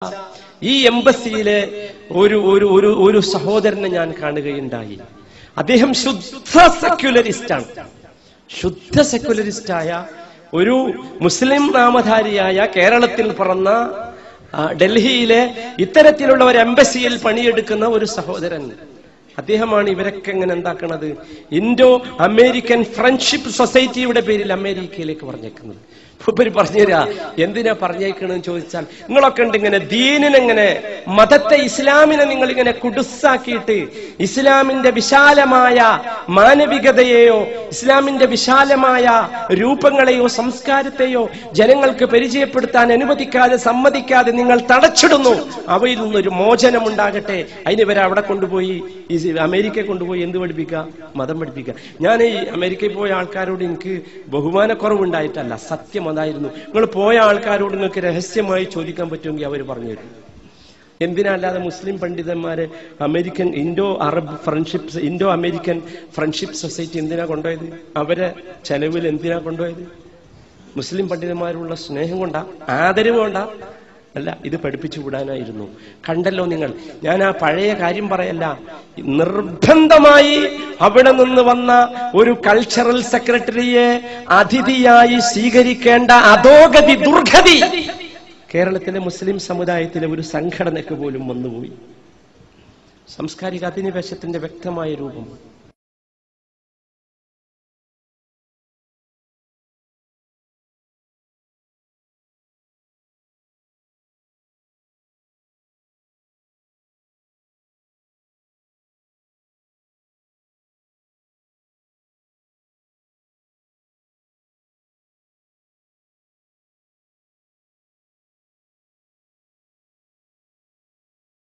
ഈ എംബസിയിലെ ഒരു ഒരു ഒരു ഒരു സഹോദരനെ ഞാൻ കാണുകയുണ്ടായി അദ്ദേഹം ശുദ്ധ സെക്യുലറിസ്റ്റാണ് ശുദ്ധ സെക്യുലറിസ്റ്റായ ഒരു മുസ്ലിം നാമധാരിയായ കേരളത്തിൽ പിറന്ന ആ, ഡൽഹിയിലെ ഇത്തരത്തിലുള്ള ഒരു എംബസിയിൽ പണിയെടുക്കുന്ന ഒരു സഹോദരൻ അദ്ദേഹമാണ് ഇവരൊക്കെ എങ്ങനെ എന്താക്കണത് ഇൻഡോ അമേരിക്കൻ ഫ്രണ്ട്ഷിപ്പ് സൊസൈറ്റിയുടെ പേരിൽ അമേരിക്കയിലേക്ക് പറഞ്ഞേക്കുന്നത് ഇവര് പറഞ്ഞുതരാ എന്തിനാ പറഞ്ഞേക്കണെന്ന് ചോദിച്ചാൽ നിങ്ങളൊക്കെ ഉണ്ട് ഇങ്ങനെ ദീനിനെങ്ങനെ മതത്തെ ഇസ്ലാമിനെ നിങ്ങൾ ഇങ്ങനെ കുടുസാക്കിയിട്ട് ഇസ്ലാമിന്റെ വിശാലമായ മാനവികതയെയോ ഇസ്ലാമിന്റെ വിശാലമായ രൂപങ്ങളെയോ സംസ്കാരത്തെയോ ജനങ്ങൾക്ക് പരിചയപ്പെടുത്താൻ അനുവദിക്കാതെ സമ്മതിക്കാതെ നിങ്ങൾ തടച്ചിടുന്നു അവയിൽ നിന്നൊരു മോചനം ഉണ്ടാകട്ടെ അതിന് ഇവരെ അവിടെ കൊണ്ടുപോയി ഈ അമേരിക്കയെ കൊണ്ടുപോയി എന്ത് പഠിപ്പിക്കുക മതം പഠിപ്പിക്കുക ഞാൻ ഈ അമേരിക്കയിൽ പോയ ആൾക്കാരോട് എനിക്ക് ബഹുമാനക്കുറവുണ്ടായിട്ടല്ല സത്യം അതായിരുന്നു നിങ്ങൾ പോയ ആൾക്കാരോട് നിങ്ങൾക്ക് രഹസ്യമായി ചോദിക്കാൻ പറ്റുമെങ്കിൽ അവർ പറഞ്ഞു തരും എന്തിനല്ലാതെ മുസ്ലിം പണ്ഡിതന്മാരെ American Indo Arab friendship Indo American friendship society എന്തിനാ കൊണ്ടുപോയത് അവരെ ചെലവിൽ എന്തിനാ കൊണ്ടുപോയത് മുസ്ലിം പണ്ഡിതന്മാരുള്ള സ്നേഹം കൊണ്ടാ ആദരവ് കൊണ്ടാ അല്ല ഇത് പഠിപ്പിച്ചു വിടാനായിരുന്നു കണ്ടല്ലോ നിങ്ങൾ ഞാൻ ആ പഴയ കാര്യം പറയല്ല നിർബന്ധമായി അവിടെ നിന്ന് വന്ന ഒരു കൾച്ചറൽ സെക്രട്ടറിയെ അതിഥിയായി സ്വീകരിക്കേണ്ട അധോഗതി ദുർഗതി കേരളത്തിലെ മുസ്ലിം സമുദായത്തിലെ ഒരു സംഘടനയ്ക്ക് പോലും വന്നുപോയി സാംസ്കാരിക അധിനിവേശത്തിന്റെ വ്യക്തമായ രൂപം